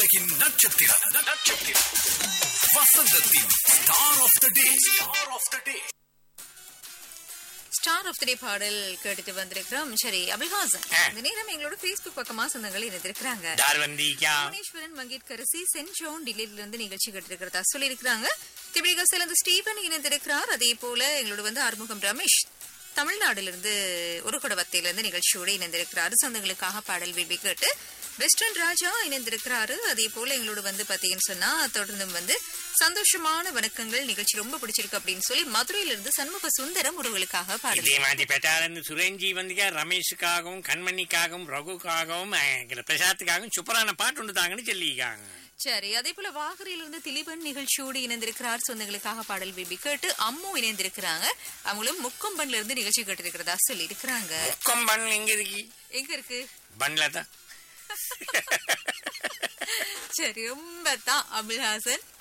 உலகின் நட்சத்திரம் நட்சத்திரம் வசந்தத்தின் star of the day star of the day star of the day பாடல் கேட்டுட்டு வந்திருக்கிறோம் சரி அபில்ஹாசன் ஆ. இந்த நேரம் எங்களோட Facebook பக்கமா சொந்தங்கள் இணைந்திருக்கிறாங்க யார் வந்தீங்க புவனேஸ்வரன் மங்கேட்கரசி சென்ட் ஜோன் டில்லியில இருந்து நிகழ்ச்சி கேட்டிருக்கிறதா சொல்லியிருக்கிறாங்க திபிகசில் இருந்து ஸ்டீபன் இணைந்திருக்கிறார் அதே போல எங்களோட வந்து ஆறுமுகம் ரமேஷ் தமிழ்நாடுல இருந்து ஒரு குடவத்தையில இருந்து நிகழ்ச்சியோடு இணைந்திருக்கிறாரு சொந்தங்களுக்காக பாடல் விரும்பி கேட்டு வெஸ்டர்ன் ராஜா இணைந்திருக்கிறாரு அதே போல எங்களோட வந்து பாத்தீங்கன்னு சொன்னா தொடர்ந்தும் வந்து சந்தோஷமான வணக்கங்கள் நிகழ்ச்சி ரொம்ப பிடிச்சிருக்கு அப்படின்னு சொல்லி மதுரையில இருந்து சண்முக சுந்தரம் உறவுகளுக்காக பாடல் இதே மாதிரி பெற்றார் சுரேஞ்சி வந்தீங்க ரமேஷுக்காகவும் கண்மணிக்காகவும் ரகுக்காகவும் அஹ், பிரசாத்துக்காகவும் சூப்பரான பாட்டு ஒன்று தாங்கன்னு சொல்லியிருக்காங்க சரி அதே போல வாகரையிலிருந்து திலீபன் நிகழ்ச்சியோடு இணைந்திருக்கிறார் சொந்தங்களுக்காக பாடல் விபி கேட்டு அம்மு இணைந்திருக்கிறாங்க அவங்களும் முக்கொம்பன்ல இருந்து நிகழ்ச்சி கேட்டிருக்கிறதா சொல்லி இருக்கிறாங்க முக்கம் பன் எங்க இருக்கு எங்க இருக்கு பன்ல தான் சரி ரொம்ப தான் அபுல்ஹாசன்